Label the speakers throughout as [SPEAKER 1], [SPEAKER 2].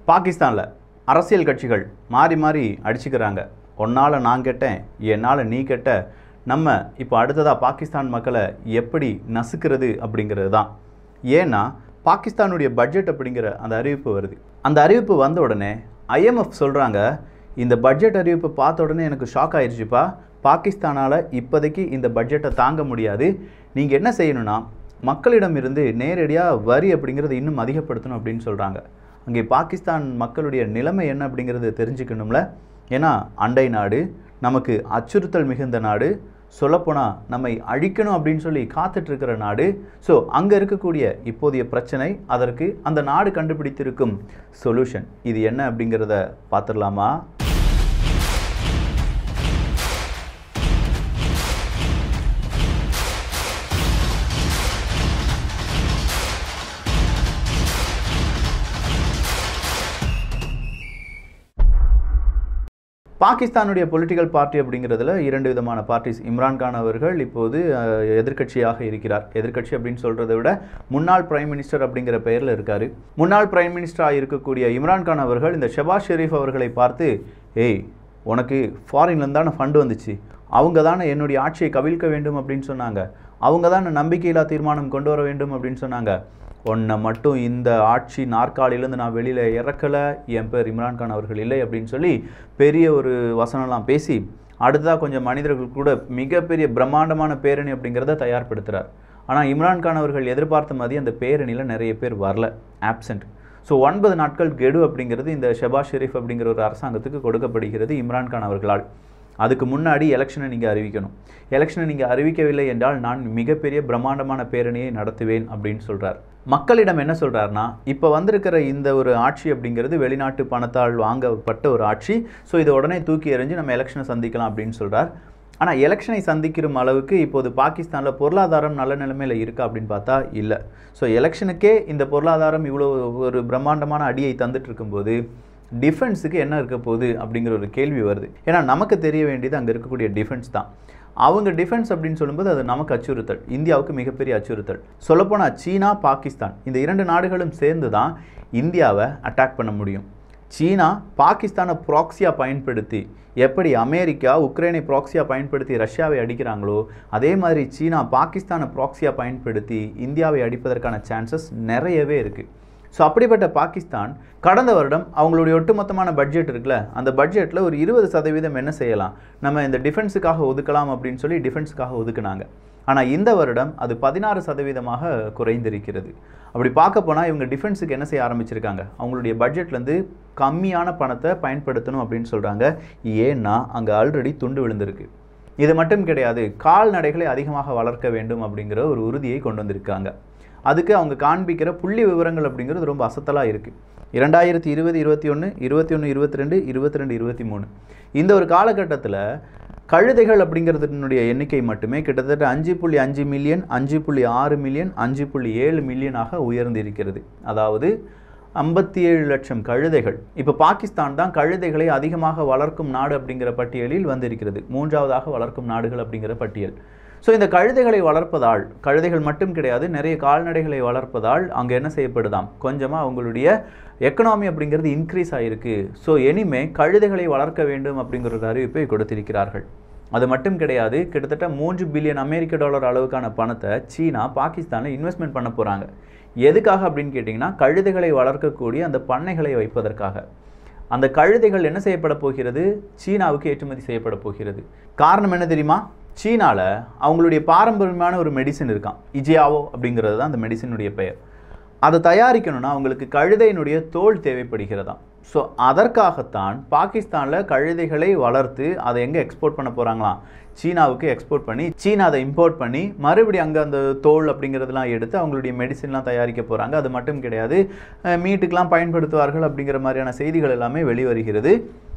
[SPEAKER 1] பாகிஸ்தானில் அரசியல் கட்சிகள் மாறி மாறி அடிச்சுக்கிறாங்க உன்னால் நான் கெட்டேன் என்னால் நீ கெட்ட நம்ம இப்போ அடுத்ததாக பாகிஸ்தான் மக்களை எப்படி நசுக்கிறது அப்படிங்கிறது தான் ஏன்னா பாகிஸ்தானுடைய பட்ஜெட் அப்படிங்கிற அந்த அறிவிப்பு வருது அந்த அறிவிப்பு வந்த உடனே ஐஎம்எஃப் சொல்கிறாங்க இந்த பட்ஜெட் அறிவிப்பு பார்த்த உடனே எனக்கு ஷாக் ஆயிடுச்சுப்பா பாகிஸ்தானால் இப்போதைக்கு இந்த பட்ஜெட்டை தாங்க முடியாது நீங்கள் என்ன செய்யணும்னா மக்களிடம் இருந்து நேரடியாக வரி அப்படிங்கிறத இன்னும் அதிகப்படுத்தணும் அப்படின்னு சொல்கிறாங்க அங்கே பாகிஸ்தான் மக்களுடைய நிலைமை என்ன அப்படிங்கிறது தெரிஞ்சுக்கணும்ல ஏன்னா அண்டை நாடு நமக்கு அச்சுறுத்தல் மிகுந்த நாடு சொல்லப்போனால் நம்மை அழிக்கணும் அப்படின்னு சொல்லி காத்துட்ருக்கிற நாடு ஸோ அங்கே இருக்கக்கூடிய இப்போதைய பிரச்சனை அதற்கு அந்த நாடு கண்டுபிடித்திருக்கும் சொல்யூஷன் இது என்ன அப்படிங்கிறத பார்த்துடலாமா பாகிஸ்தானுடைய பொலிட்டிக்கல் பார்ட்டி அப்படிங்கிறதுல இரண்டு விதமான பார்ட்டிஸ் இம்ரான்கான் அவர்கள் இப்போது அஹ், எதிர்க்கட்சியாக இருக்கிறார் எதிர்க்கட்சி அப்படின்னு சொல்கிறத விட முன்னாள் பிரைம் மினிஸ்டர் அப்படிங்கிற பெயரில் இருக்கார் முன்னாள் பிரைம் மினிஸ்டராக இருக்கக்கூடிய இம்ரான்கான் அவர்கள் இந்த ஷெபாஸ் ஷெரீஃப் அவர்களை பார்த்து ஏய் உனக்கு ஃபாரின்லேருந்து தானே ஃபண்டு வந்துச்சு அவங்க தானே என்னுடைய ஆட்சியை கவிழ்க்க வேண்டும் அப்படின்னு சொன்னாங்க அவங்க தானே நம்பிக்கையில்லா தீர்மானம் கொண்டு வர வேண்டும் அப்படின்னு சொன்னாங்க உன்னை மட்டும் இந்த ஆட்சி நாற்காலியிலேருந்து நான் வெளியில் இறக்கலை என் பேர் இம்ரான்கான் அவர்கள் இல்லை அப்படின்னு சொல்லி பெரிய ஒரு வசனம்லாம் பேசி அடுத்ததாக கொஞ்சம் மனிதர்கள் கூட மிகப்பெரிய பிரம்மாண்டமான பேரணி அப்படிங்கிறத தயார்படுத்துகிறார் ஆனால் இம்ரான்கான் அவர்கள் எதிர்பார்த்த மாதிரி அந்த பேரணியில் நிறைய பேர் வரல ஆப்சென்ட் ஸோ ஒன்பது நாட்கள் கெடு அப்படிங்கிறது இந்த ஷெபாஸ் ஷெரீஃப் அப்படிங்கிற ஒரு அரசாங்கத்துக்கு கொடுக்கப்படுகிறது இம்ரான்கான் அவர்களால் அதுக்கு முன்னாடி எலெக்ஷனை நீங்கள் அறிவிக்கணும் எலெக்ஷனை நீங்கள் அறிவிக்கவில்லை என்றால் நான் மிகப்பெரிய பிரம்மாண்டமான பேரணியை நடத்துவேன் அப்படின்னு சொல்கிறார் மக்களிடம் என்ன சொல்கிறாருன்னா இப்போ வந்திருக்கிற இந்த ஒரு ஆட்சி அப்படிங்கிறது வெளிநாட்டு பணத்தால் வாங்கப்பட்ட ஒரு ஆட்சி ஸோ இதை உடனே தூக்கி எறிஞ்சு நம்ம எலெக்ஷனை சந்திக்கலாம் அப்படின்னு சொல்கிறார் ஆனால் எலெக்ஷனை சந்திக்கிற அளவுக்கு இப்போது பாகிஸ்தானில் பொருளாதாரம் நல்ல நிலைமையில் இருக்கா அப்படின்னு பார்த்தா இல்லை ஸோ எலெக்ஷனுக்கே இந்த பொருளாதாரம் இவ்வளோ ஒரு பிரம்மாண்டமான அடியை தந்துட்டு இருக்கும்போது டிஃபென்ஸுக்கு என்ன இருக்க போகுது அப்படிங்கிற ஒரு கேள்வி வருது ஏன்னா நமக்கு தெரிய வேண்டியது அங்கே இருக்கக்கூடிய டிஃபென்ஸ் தான் அவங்க டிஃபென்ஸ் அப்படின்னு சொல்லும்போது அது நமக்கு அச்சுறுத்தல் இந்தியாவுக்கு மிகப்பெரிய அச்சுறுத்தல் சொல்லப்போனால் சீனா பாகிஸ்தான் இந்த இரண்டு நாடுகளும் சேர்ந்து தான் இந்தியாவை அட்டாக் பண்ண முடியும் சீனா பாகிஸ்தானை ப்ராக்சியாக பயன்படுத்தி எப்படி அமெரிக்கா உக்ரைனை ப்ராக்சியாக பயன்படுத்தி ரஷ்யாவை அடிக்கிறாங்களோ அதே மாதிரி சீனா பாகிஸ்தானை ப்ராக்சியாக பயன்படுத்தி இந்தியாவை அடிப்பதற்கான சான்சஸ் நிறையவே இருக்குது ஸோ அப்படிப்பட்ட பாகிஸ்தான் கடந்த வருடம் அவங்களுடைய ஒட்டுமொத்தமான பட்ஜெட் இருக்குல்ல அந்த பட்ஜெட்டில் ஒரு இருபது சதவீதம் என்ன செய்யலாம் நம்ம இந்த டிஃபென்ஸுக்காக ஒதுக்கலாம் அப்படின்னு சொல்லி டிஃபென்ஸுக்காக ஒதுக்குனாங்க ஆனால் இந்த வருடம் அது பதினாறு சதவீதமாக குறைந்திருக்கிறது அப்படி பார்க்க போனால் இவங்க டிஃபென்ஸுக்கு என்ன செய்ய ஆரம்பிச்சிருக்காங்க அவங்களுடைய பட்ஜெட்லேருந்து கம்மியான பணத்தை பயன்படுத்தணும் அப்படின்னு சொல்கிறாங்க ஏன்னா அங்கே ஆல்ரெடி துண்டு விழுந்திருக்கு இது மட்டும் கிடையாது கால்நடைகளை அதிகமாக வளர்க்க வேண்டும் அப்படிங்கிற ஒரு உறுதியை கொண்டு வந்திருக்காங்க அதுக்கு அவங்க காண்பிக்கிற புள்ளி விவரங்கள் அப்படிங்கிறது ரொம்ப அசத்தலாக இருக்குது இரண்டாயிரத்தி இருபது இருபத்தி ஒன்று இருபத்தி ஒன்று இருபத்தி ரெண்டு இருபத்தி ரெண்டு இருபத்தி மூணு இந்த ஒரு காலகட்டத்தில் கழுதைகள் அப்படிங்கிறதுனுடைய எண்ணிக்கை மட்டுமே கிட்டத்தட்ட அஞ்சு புள்ளி அஞ்சு மில்லியன் அஞ்சு புள்ளி ஆறு மில்லியன் அஞ்சு புள்ளி ஏழு மில்லியனாக உயர்ந்திருக்கிறது அதாவது ஐம்பத்தி ஏழு லட்சம் கழுதைகள் இப்போ பாகிஸ்தான் தான் கழுதைகளை அதிகமாக வளர்க்கும் நாடு அப்படிங்கிற பட்டியலில் வந்திருக்கிறது மூன்றாவதாக வளர்க்கும் நாடுகள் அப்படிங்கிற பட்டியல் ஸோ இந்த கழுதைகளை வளர்ப்பதால் கழுதைகள் மட்டும் கிடையாது நிறைய கால்நடைகளை வளர்ப்பதால் அங்கே என்ன செய்யப்படுதாம் கொஞ்சமாக அவங்களுடைய எக்கனாமி அப்படிங்கிறது இன்க்ரீஸ் ஆகிருக்கு ஸோ இனிமே கழுதைகளை வளர்க்க வேண்டும் அப்படிங்கிற ஒரு அறிவிப்பை கொடுத்திருக்கிறார்கள் அது மட்டும் கிடையாது கிட்டத்தட்ட மூன்று பில்லியன் அமெரிக்க டாலர் அளவுக்கான பணத்தை சீனா பாகிஸ்தானில் இன்வெஸ்ட்மெண்ட் பண்ண போகிறாங்க எதுக்காக அப்படின்னு கேட்டிங்கன்னா கழுதைகளை வளர்க்கக்கூடிய அந்த பண்ணைகளை வைப்பதற்காக அந்த கழுதைகள் என்ன செய்யப்பட போகிறது சீனாவுக்கு ஏற்றுமதி செய்யப்பட போகிறது காரணம் என்ன தெரியுமா சீனாவில் அவங்களுடைய பாரம்பரியமான ஒரு மெடிசின் இருக்கான் இஜியாவோ அப்படிங்கிறது தான் அந்த மெடிசினுடைய பெயர் அதை தயாரிக்கணும்னா அவங்களுக்கு கழுதையினுடைய தோல் தேவைப்படுகிறதாம் ஸோ அதற்காகத்தான் பாகிஸ்தானில் கழுதைகளை வளர்த்து அதை எங்கே எக்ஸ்போர்ட் பண்ண போகிறாங்களாம் சீனாவுக்கு எக்ஸ்போர்ட் பண்ணி சீனா அதை இம்போர்ட் பண்ணி மறுபடியும் அங்கே அந்த தோல் அப்படிங்கிறதெல்லாம் எடுத்து அவங்களுடைய மெடிசின்லாம் தயாரிக்க போகிறாங்க அது மட்டும் கிடையாது அஹ் மீட்டுக்கெலாம் பயன்படுத்துவார்கள் அப்படிங்கிற மாதிரியான செய்திகள் எல்லாமே வெளிவருகிறது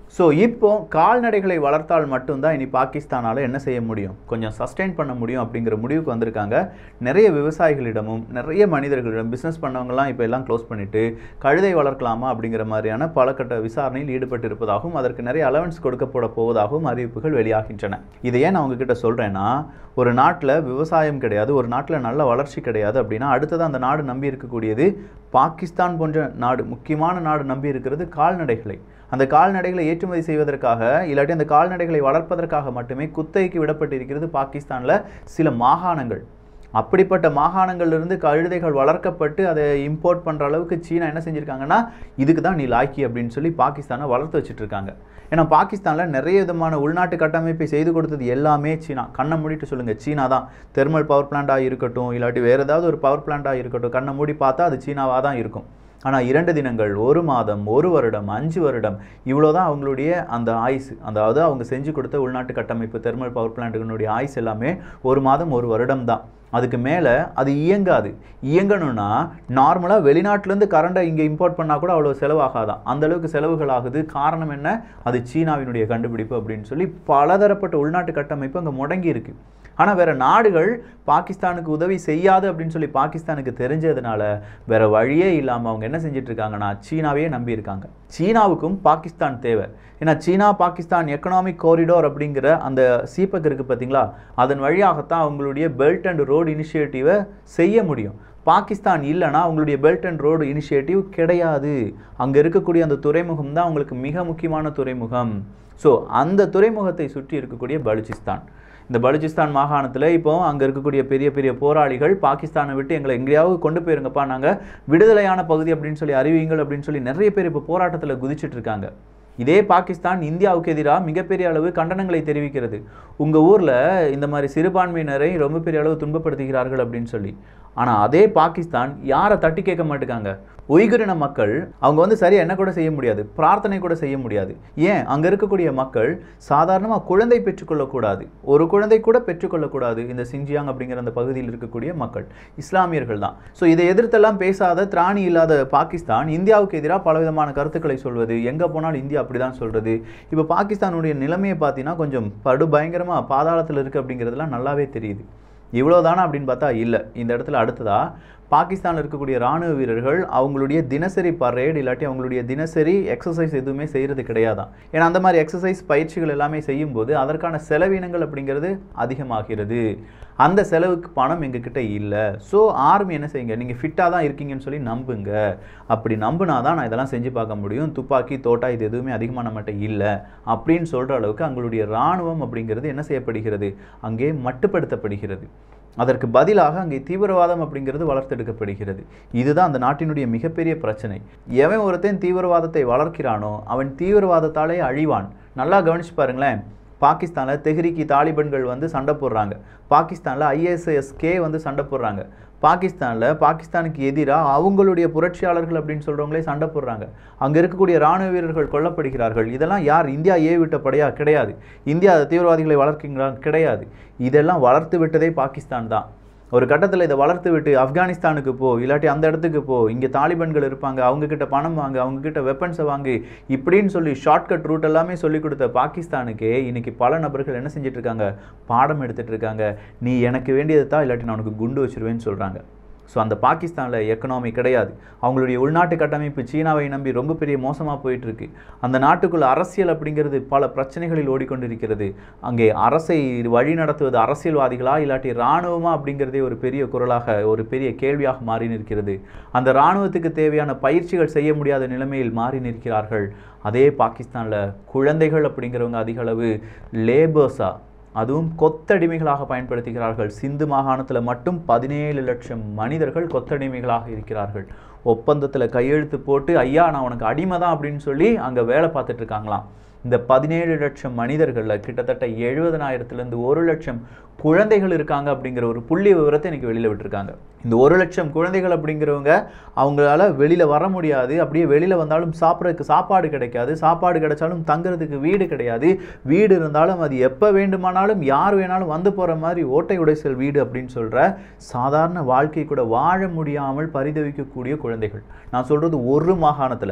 [SPEAKER 1] ஸோ இப்போ கால்நடைகளை வளர்த்தால் மட்டும்தான் இனி பாகிஸ்தானால் என்ன செய்ய முடியும் கொஞ்சம் சஸ்டெயின் பண்ண முடியும் அப்படிங்கிற முடிவுக்கு வந்திருக்காங்க நிறைய விவசாயிகளிடமும் நிறைய மனிதர்களிடம் பிஸ்னஸ் பண்ணவங்கலாம் இப்போ எல்லாம் க்ளோஸ் பண்ணிட்டு கழுதை வளர்க்கலாமா அப்படிங்கிற மாதிரியான பல கட்ட விசாரணையில் ஈடுபட்டு இருப்பதாகவும் அதற்கு நிறைய அலவன்ஸ் கொடுக்கப்பட போவதாகவும் அறிவிப்புகள் வெளியாகின்றன இதை ஏன் நான் உங்ககிட்ட சொல்கிறேன்னா ஒரு நாட்டில் விவசாயம் கிடையாது ஒரு நாட்டில் நல்ல வளர்ச்சி கிடையாது அப்படின்னா அடுத்தது அந்த நாடு நம்பி இருக்கக்கூடியது பாகிஸ்தான் போன்ற நாடு முக்கியமான நாடு நம்பி இருக்கிறது கால்நடைகளை அந்த கால்நடைகளை ஏற்றுமதி செய்வதற்காக இல்லாட்டி அந்த கால்நடைகளை வளர்ப்பதற்காக மட்டுமே குத்தகைக்கு விடப்பட்டிருக்கிறது பாகிஸ்தானில் சில மாகாணங்கள் அப்படிப்பட்ட மாகாணங்கள்லேருந்து கழுதைகள் வளர்க்கப்பட்டு அதை இம்போர்ட் பண்ணுற அளவுக்கு சீனா என்ன செஞ்சுருக்காங்கன்னா இதுக்கு தான் நீ லாக்கி அப்படின்னு சொல்லி பாகிஸ்தானை வளர்த்து வச்சுட்டு இருக்காங்க ஏன்னா பாகிஸ்தானில் நிறைய விதமான உள்நாட்டு கட்டமைப்பை செய்து கொடுத்தது எல்லாமே சீனா கண்ணை மூடிட்டு சொல்லுங்கள் சீனா தான் தெர்மல் பவர் பிளான்ட்டாக இருக்கட்டும் இல்லாட்டி வேறு ஏதாவது ஒரு பவர் பிளான்ட்டாக இருக்கட்டும் கண்ணை மூடி பார்த்தா அது சீனாவாக தான் இருக்கும் ஆனால் இரண்டு தினங்கள் ஒரு மாதம் ஒரு வருடம் அஞ்சு வருடம் இவ்வளோ தான் அவங்களுடைய அந்த ஆயுஸ் அதாவது அவங்க செஞ்சு கொடுத்த உள்நாட்டு கட்டமைப்பு தெர்மல் பவர் பிளான்ட்டுகளுடைய ஆயுஸ் எல்லாமே ஒரு மாதம் ஒரு வருடம் தான் அதுக்கு மேலே அது இயங்காது இயங்கணும்னா நார்மலாக வெளிநாட்டிலேருந்து கரண்டை இங்கே இம்போர்ட் பண்ணால் கூட அவ்வளோ செலவாகாதான் அந்த அளவுக்கு செலவுகள் ஆகுது காரணம் என்ன அது சீனாவினுடைய கண்டுபிடிப்பு அப்படின்னு சொல்லி பலதரப்பட்ட உள்நாட்டு கட்டமைப்பு அங்கே முடங்கி இருக்கு ஆனால் வேற நாடுகள் பாகிஸ்தானுக்கு உதவி செய்யாது அப்படின்னு சொல்லி பாகிஸ்தானுக்கு தெரிஞ்சதுனால வேற வழியே இல்லாமல் அவங்க என்ன செஞ்சுட்டு இருக்காங்கன்னா சீனாவையே நம்பி இருக்காங்க சீனாவுக்கும் பாகிஸ்தான் தேவை ஏன்னா சீனா பாகிஸ்தான் எக்கனாமிக் காரிடோர் அப்படிங்கிற அந்த சீப்பக் இருக்குது பார்த்தீங்களா அதன் வழியாகத்தான் அவங்களுடைய பெல்ட் அண்ட் ரோடு இனிஷியேட்டிவை செய்ய முடியும் பாகிஸ்தான் இல்லைன்னா அவங்களுடைய பெல்ட் அண்ட் ரோடு இனிஷியேட்டிவ் கிடையாது அங்கே இருக்கக்கூடிய அந்த துறைமுகம் தான் அவங்களுக்கு மிக முக்கியமான துறைமுகம் ஸோ அந்த துறைமுகத்தை சுற்றி இருக்கக்கூடிய பலுச்சிஸ்தான் இந்த பலுச்சிஸ்தான் மாகாணத்தில் இப்போ அங்கே இருக்கக்கூடிய பெரிய பெரிய போராளிகள் பாகிஸ்தானை விட்டு எங்களை எங்கேயாவது கொண்டு போயிருங்கப்பா நாங்கள் விடுதலையான பகுதி அப்படின்னு சொல்லி அறிவியுங்கள் அப்படின்னு சொல்லி நிறைய பேர் இப்போ போராட்டத்தில் குதிச்சிட்டு இருக்காங்க இதே பாகிஸ்தான் இந்தியாவுக்கு எதிராக மிகப்பெரிய அளவு கண்டனங்களை தெரிவிக்கிறது உங்கள் ஊரில் இந்த மாதிரி சிறுபான்மையினரை ரொம்ப பெரிய அளவு துன்பப்படுத்துகிறார்கள் அப்படின்னு சொல்லி ஆனால் அதே பாகிஸ்தான் யாரை தட்டி கேட்க மாட்டேங்காங்க உய்குரின மக்கள் அவங்க வந்து சரியா என்ன கூட செய்ய முடியாது பிரார்த்தனை கூட செய்ய முடியாது ஏன் அங்கே இருக்கக்கூடிய மக்கள் சாதாரணமாக குழந்தை பெற்றுக்கொள்ளக்கூடாது ஒரு குழந்தை கூட பெற்றுக்கொள்ளக்கூடாது இந்த சிஞ்சியாங் அப்படிங்கிற அந்த பகுதியில் இருக்கக்கூடிய மக்கள் இஸ்லாமியர்கள் தான் ஸோ இதை எதிர்த்தெல்லாம் பேசாத திராணி இல்லாத பாகிஸ்தான் இந்தியாவுக்கு எதிராக பலவிதமான கருத்துக்களை சொல்வது எங்கே போனாலும் இந்தியா அப்படி தான் சொல்கிறது இப்போ பாகிஸ்தானுடைய நிலைமையை பார்த்தீங்கன்னா கொஞ்சம் படு பயங்கரமாக பாதாளத்தில் இருக்குது அப்படிங்கிறதுலாம் நல்லாவே தெரியுது இவ்வளோதானா அப்படின்னு பார்த்தா இல்லை இந்த இடத்துல அடுத்ததா பாகிஸ்தானில் இருக்கக்கூடிய ராணுவ வீரர்கள் அவங்களுடைய தினசரி பரேட் இல்லாட்டி அவங்களுடைய தினசரி எக்ஸசைஸ் எதுவுமே செய்கிறது கிடையாதான் ஏன்னா அந்த மாதிரி எக்ஸசைஸ் பயிற்சிகள் எல்லாமே செய்யும்போது அதற்கான செலவினங்கள் அப்படிங்கிறது அதிகமாகிறது அந்த செலவுக்கு பணம் எங்ககிட்ட இல்லை ஸோ ஆர்மி என்ன செய்யுங்க நீங்கள் ஃபிட்டாக தான் இருக்கீங்கன்னு சொல்லி நம்புங்க அப்படி நம்புனா தான் நான் இதெல்லாம் செஞ்சு பார்க்க முடியும் துப்பாக்கி தோட்டா இது எதுவுமே அதிகமாக நம்மகிட்ட இல்லை அப்படின்னு சொல்கிற அளவுக்கு அவங்களுடைய இராணுவம் அப்படிங்கிறது என்ன செய்யப்படுகிறது அங்கே மட்டுப்படுத்தப்படுகிறது அதற்கு பதிலாக அங்கே தீவிரவாதம் அப்படிங்கிறது வளர்த்தெடுக்கப்படுகிறது இதுதான் அந்த நாட்டினுடைய மிகப்பெரிய பிரச்சனை எவன் ஒருத்தன் தீவிரவாதத்தை வளர்க்கிறானோ அவன் தீவிரவாதத்தாலே அழிவான் நல்லா கவனிச்சு பாருங்களேன் பாகிஸ்தானில் தெஹ்ரிக்கி தாலிபன்கள் வந்து சண்டை போடுறாங்க பாகிஸ்தானில் ஐஎஸ்எஸ்கே வந்து சண்டை போடுறாங்க பாகிஸ்தானில் பாகிஸ்தானுக்கு எதிராக அவங்களுடைய புரட்சியாளர்கள் அப்படின்னு சொல்கிறவங்களே சண்டை போடுறாங்க அங்கே இருக்கக்கூடிய ராணுவ வீரர்கள் கொல்லப்படுகிறார்கள் இதெல்லாம் யார் இந்தியா ஏ விட்ட படையா கிடையாது இந்தியா தீவிரவாதிகளை வளர்க்கிங்களா கிடையாது இதெல்லாம் வளர்த்து விட்டதே பாகிஸ்தான் தான் ஒரு கட்டத்தில் இதை வளர்த்து விட்டு ஆப்கானிஸ்தானுக்கு போ இல்லாட்டி அந்த இடத்துக்கு போ இங்கே தாலிபன்கள் இருப்பாங்க அவங்க கிட்ட பணம் வாங்க அவங்க கிட்ட வெப்பன்ஸை வாங்கு இப்படின்னு சொல்லி ஷார்ட்கட் ரூட் எல்லாமே சொல்லி கொடுத்த பாகிஸ்தானுக்கே இன்னைக்கு பல நபர்கள் என்ன செஞ்சுட்டு இருக்காங்க பாடம் எடுத்துட்டு இருக்காங்க நீ எனக்கு வேண்டியது தான் இல்லாட்டி நான் உனக்கு குண்டு வச்சிருவேன்னு சொல்கிறாங்க ஸோ அந்த பாகிஸ்தானில் எக்கனாமி கிடையாது அவங்களுடைய உள்நாட்டு கட்டமைப்பு சீனாவை நம்பி ரொம்ப பெரிய மோசமாக போயிட்டு இருக்கு அந்த நாட்டுக்குள்ள அரசியல் அப்படிங்கிறது பல பிரச்சனைகளில் ஓடிக்கொண்டிருக்கிறது அங்கே அரசை வழி நடத்துவது அரசியல்வாதிகளா இல்லாட்டி இராணுவமா அப்படிங்கிறதே ஒரு பெரிய குரலாக ஒரு பெரிய கேள்வியாக மாறி நிற்கிறது அந்த இராணுவத்துக்கு தேவையான பயிற்சிகள் செய்ய முடியாத நிலைமையில் மாறி நிற்கிறார்கள் அதே பாகிஸ்தானில் குழந்தைகள் அப்படிங்கிறவங்க அதிக அளவு லேபர்ஸா அதுவும் கொத்தடிமைகளாக பயன்படுத்துகிறார்கள் சிந்து மாகாணத்தில் மட்டும் பதினேழு லட்சம் மனிதர்கள் கொத்தடிமைகளாக இருக்கிறார்கள் ஒப்பந்தத்தில் கையெழுத்து போட்டு ஐயா நான் உனக்கு அடிமை தான் அப்படின்னு சொல்லி அங்கே வேலை பார்த்துட்டு இருக்காங்களாம் இந்த பதினேழு லட்சம் மனிதர்களில் கிட்டத்தட்ட எழுபதனாயிரத்துலேருந்து ஒரு லட்சம் குழந்தைகள் இருக்காங்க அப்படிங்கிற ஒரு புள்ளி விவரத்தை எனக்கு வெளியில் விட்டுருக்காங்க இந்த ஒரு லட்சம் குழந்தைகள் அப்படிங்கிறவங்க அவங்களால வெளியில் வர முடியாது அப்படியே வெளியில் வந்தாலும் சாப்பிட்றதுக்கு சாப்பாடு கிடைக்காது சாப்பாடு கிடைச்சாலும் தங்குறதுக்கு வீடு கிடையாது வீடு இருந்தாலும் அது எப்போ வேண்டுமானாலும் யார் வேணாலும் வந்து போகிற மாதிரி ஓட்டை உடைசல் வீடு அப்படின்னு சொல்கிற சாதாரண வாழ்க்கை கூட வாழ முடியாமல் பரிதவிக்கக்கூடிய குழந்தைகள் நான் சொல்கிறது ஒரு மாகாணத்தில்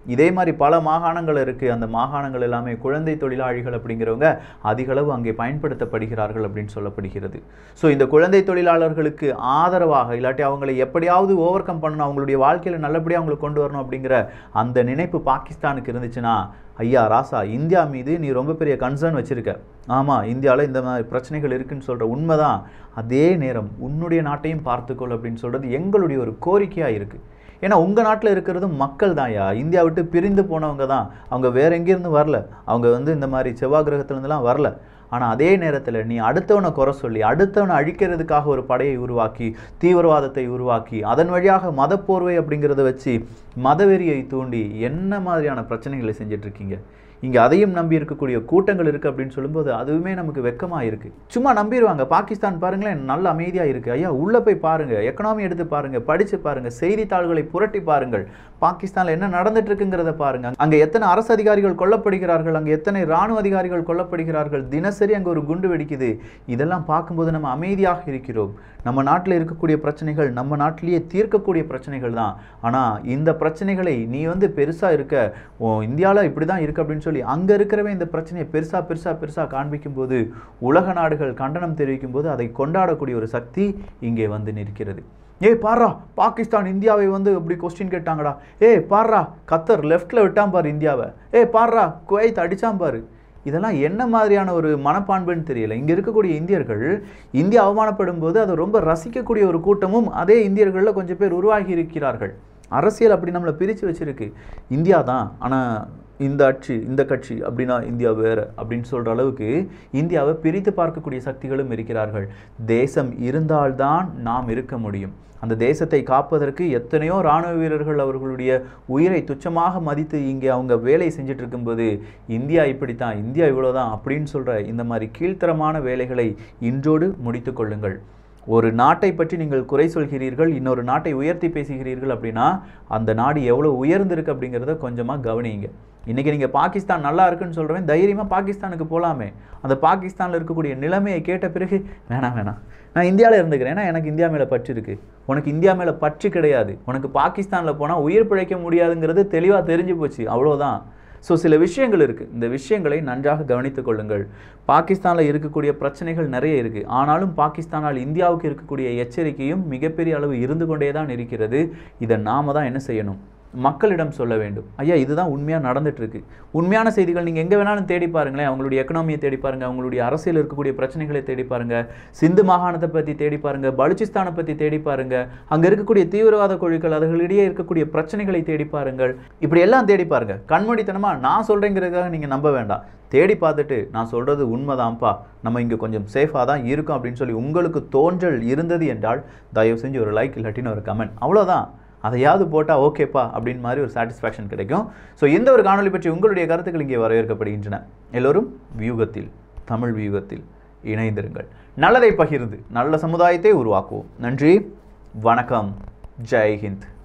[SPEAKER 1] இதே மாதிரி பல மாகாணங்கள் இருக்குது அந்த மாகாணங்கள் எல்லாமே குழந்தை தொழிலாளிகள் அப்படிங்கிறவங்க அதிகளவு அங்கே பயன்படுத்தப்படுகிறார்கள் அப்படின்னு சொல்லப்படுகிறது ஸோ இந்த குழந்தை தொழிலாளர்களுக்கு ஆதரவாக இல்லாட்டி அவங்களை எப்படியாவது ஓவர் கம் பண்ணணும் அவங்களுடைய வாழ்க்கையில் நல்லபடியாக அவங்களை கொண்டு வரணும் அப்படிங்கிற அந்த நினைப்பு பாகிஸ்தானுக்கு இருந்துச்சுன்னா ஐயா ராசா இந்தியா மீது நீ ரொம்ப பெரிய கன்சர்ன் வச்சுருக்க ஆமாம் இந்தியாவில் இந்த மாதிரி பிரச்சனைகள் இருக்குன்னு சொல்கிற உண்மைதான் அதே நேரம் உன்னுடைய நாட்டையும் பார்த்துக்கொள் அப்படின்னு சொல்கிறது எங்களுடைய ஒரு கோரிக்கையாக இருக்குது ஏன்னா உங்கள் நாட்டில் இருக்கிறது மக்கள் தான்யா இந்தியா விட்டு பிரிந்து போனவங்க தான் அவங்க வேற எங்கேருந்து வரல அவங்க வந்து இந்த மாதிரி செவ்வாய் கிரகத்துலேருந்துலாம் வரல ஆனால் அதே நேரத்தில் நீ அடுத்தவனை குறை சொல்லி அடுத்தவனை அழிக்கிறதுக்காக ஒரு படையை உருவாக்கி தீவிரவாதத்தை உருவாக்கி அதன் வழியாக மதப்போர்வை அப்படிங்கிறத வச்சு மதவெறியை தூண்டி என்ன மாதிரியான பிரச்சனைகளை செஞ்சுட்டு இருக்கீங்க இங்கே அதையும் நம்பி இருக்கக்கூடிய கூட்டங்கள் இருக்குது அப்படின்னு சொல்லும்போது அதுவுமே நமக்கு வெக்கமாக இருக்குது சும்மா நம்பிடுவாங்க பாகிஸ்தான் பாருங்களேன் நல்ல அமைதியாக இருக்குது ஐயா உள்ளே போய் பாருங்கள் எக்கனாமி எடுத்து பாருங்கள் படித்து பாருங்கள் செய்தித்தாள்களை புரட்டி பாருங்கள் பாகிஸ்தானில் என்ன நடந்துட்டு இருக்குங்கிறத பாருங்க அங்கே எத்தனை அரசு அதிகாரிகள் கொல்லப்படுகிறார்கள் அங்கே எத்தனை இராணுவ அதிகாரிகள் கொல்லப்படுகிறார்கள் தினசரி அங்கே ஒரு குண்டு வெடிக்குது இதெல்லாம் பார்க்கும்போது நம்ம அமைதியாக இருக்கிறோம் நம்ம நாட்டில் இருக்கக்கூடிய பிரச்சனைகள் நம்ம நாட்டிலேயே தீர்க்கக்கூடிய பிரச்சனைகள் தான் ஆனால் இந்த பிரச்சனைகளை நீ வந்து பெருசாக இருக்க ஓ இந்தியாவில் இப்படி தான் இருக்குது அப்படின்னு சொல்லி அங்கே இருக்கிறவன் இந்த பிரச்சனையை பெருசாக பெருசாக பெருசாக காண்பிக்கும் போது உலக நாடுகள் கண்டனம் தெரிவிக்கும் போது அதை கொண்டாடக்கூடிய ஒரு சக்தி இங்கே வந்து நிற்கிறது ஏய் பாரா பாகிஸ்தான் இந்தியாவை வந்து அப்படி கொஸ்டின் கேட்டாங்கடா ஏய் பாரா கத்தர் லெஃப்டில் விட்டான் பாரு இந்தியாவை ஏய் பாரா குவைத் அடிச்சான் பாரு இதெல்லாம் என்ன மாதிரியான ஒரு மனப்பான்புன்னு தெரியல இங்கே இருக்கக்கூடிய இந்தியர்கள் இந்தியா அவமானப்படும் போது அதை ரொம்ப ரசிக்கக்கூடிய ஒரு கூட்டமும் அதே இந்தியர்களில் கொஞ்சம் பேர் உருவாகி இருக்கிறார்கள் அரசியல் அப்படி நம்மளை பிரித்து வச்சிருக்கு இந்தியா தான் ஆனால் இந்த ஆட்சி இந்த கட்சி அப்படின்னா இந்தியா வேறு அப்படின்னு சொல்கிற அளவுக்கு இந்தியாவை பிரித்து பார்க்கக்கூடிய சக்திகளும் இருக்கிறார்கள் தேசம் இருந்தால்தான் நாம் இருக்க முடியும் அந்த தேசத்தை காப்பதற்கு எத்தனையோ இராணுவ வீரர்கள் அவர்களுடைய உயிரை துச்சமாக மதித்து இங்கே அவங்க வேலை செஞ்சுட்டு இருக்கும்போது இந்தியா இப்படித்தான் இந்தியா இவ்வளோதான் அப்படின்னு சொல்கிற இந்த மாதிரி கீழ்த்தரமான வேலைகளை இன்றோடு முடித்து கொள்ளுங்கள் ஒரு நாட்டை பற்றி நீங்கள் குறை சொல்கிறீர்கள் இன்னொரு நாட்டை உயர்த்தி பேசுகிறீர்கள் அப்படின்னா அந்த நாடு எவ்வளோ உயர்ந்திருக்கு அப்படிங்கிறத கொஞ்சமாக கவனிங்க இன்றைக்கி நீங்கள் பாகிஸ்தான் நல்லா இருக்குன்னு சொல்கிறவன் தைரியமாக பாகிஸ்தானுக்கு போகலாமே அந்த பாகிஸ்தானில் இருக்கக்கூடிய நிலைமையை கேட்ட பிறகு வேணாம் வேணாம் நான் இந்தியாவில் இருந்துக்கிறேன் ஏன்னா எனக்கு இந்தியா மேலே பற்று இருக்குது உனக்கு இந்தியா மேலே பற்று கிடையாது உனக்கு பாகிஸ்தானில் போனால் உயிர் பிழைக்க முடியாதுங்கிறது தெளிவாக தெரிஞ்சு போச்சு அவ்வளோதான் ஸோ சில விஷயங்கள் இருக்குது இந்த விஷயங்களை நன்றாக கவனித்துக் கொள்ளுங்கள் பாகிஸ்தானில் இருக்கக்கூடிய பிரச்சனைகள் நிறைய இருக்குது ஆனாலும் பாகிஸ்தானால் இந்தியாவுக்கு இருக்கக்கூடிய எச்சரிக்கையும் மிகப்பெரிய அளவு இருந்து கொண்டே தான் இருக்கிறது இதை நாம தான் என்ன செய்யணும் மக்களிடம் சொல்ல வேண்டும் ஐயா இதுதான் உண்மையாக நடந்துட்டு இருக்கு உண்மையான செய்திகள் நீங்கள் எங்கே வேணாலும் தேடி பாருங்களேன் அவங்களுடைய எக்கனாமியை தேடி பாருங்க அவங்களுடைய அரசியல் இருக்கக்கூடிய பிரச்சனைகளை தேடி பாருங்க சிந்து மாகாணத்தை பற்றி தேடி பாருங்க பலுச்சிஸ்தானை பற்றி தேடி பாருங்க அங்கே இருக்கக்கூடிய தீவிரவாத குழுக்கள் அதுகளிடையே இருக்கக்கூடிய பிரச்சனைகளை தேடி பாருங்கள் இப்படி எல்லாம் தேடி பாருங்க கண்மூடித்தனமா நான் சொல்கிறேங்கிறதுக்காக நீங்கள் நம்ப வேண்டாம் தேடி பார்த்துட்டு நான் சொல்கிறது உண்மைதான்ப்பா நம்ம இங்கே கொஞ்சம் சேஃபாக தான் இருக்கும் அப்படின்னு சொல்லி உங்களுக்கு தோன்றல் இருந்தது என்றால் தயவு செஞ்சு ஒரு லைக் இல்லாட்டின்னு ஒரு கமெண்ட் அவ்வளோதான் அதையாவது போட்டால் ஓகேப்பா அப்படின்னு மாதிரி ஒரு சாட்டிஸ்ஃபேக்ஷன் கிடைக்கும் ஸோ இந்த ஒரு காணொளி பற்றி உங்களுடைய கருத்துக்கள் இங்கே வரவேற்கப்படுகின்றன எல்லோரும் வியூகத்தில் தமிழ் வியூகத்தில் இணைந்திருங்கள் நல்லதை பகிர்ந்து நல்ல சமுதாயத்தை உருவாக்குவோம் நன்றி வணக்கம் ஜெய் ஹிந்த்